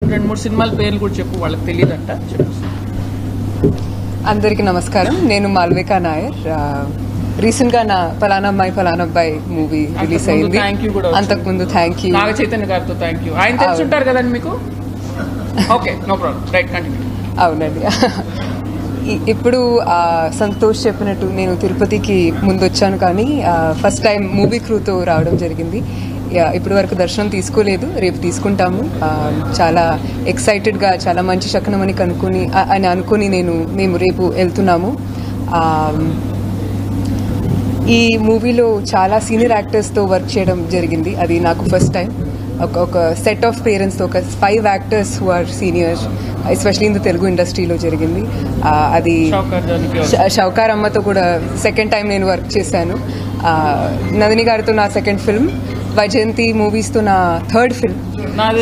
రెండు మూడు సినిమాల పేర్లు కూడా చెప్పు వాళ్ళకి తెలియదంట చెప్పు అందరికీ నమస్కారం నేను మాల్వికా నాయర్ రీసెంట్ గా నా ఫలానా అమ్మాయి ఫలానా అబ్బాయి మూవీ రిలీజ్ అంతకుముందు అయింది Thank You కూడా వచ్చింది. అంతకుముందు థ్యాంక్ యూ నాగ చైతన్య గారితో థ్యాంక్ యూ ఆయన తెలిసి ఉంటారు కదండి మీకు okay no problem right continue అవునండి ఇ- ఇప్పుడు ఆ, సంతోష్ చెప్పినట్టు నేను తిరుపతికి ముందు వచ్చాను కానీ ఫస్ట్ టైం మూవీ క్రూతో రావడం జరిగింది యా, ఇప్పటి వరకు దర్శనం తీసుకోలేదు రేపు తీసుకుంటాము ఆ, చాలా ఎక్సైటెడ్గా చాలా మంచి శకనం అని కనుక్కొని ఆ- అని అనుకుని నేను మేము రేపు వెళ్తున్నాము ఆ, ఈ మూవీలో చాలా సీనియర్ యాక్టర్స్తో వర్క్ చేయడం జరిగింది అది నాకు ఫస్ట్ టైం ఒక ఒక సెట్ ఆఫ్ పేరెంట్స్తో ఒక five actors who are senior especially in the Telugu ఇండస్ట్రీలో జరిగింది ఆ, అది షౌకర్ జానకి ష- షౌకార్ అమ్మతో కూడా సెకండ్ టైం నేను వర్క్ చేశాను ఆ, నందిని గారితో నా సెకండ్ ఫిల్మ్ వైజయంతి మూవీస్తో నా థర్డ్ ఫిల్మ్ నాది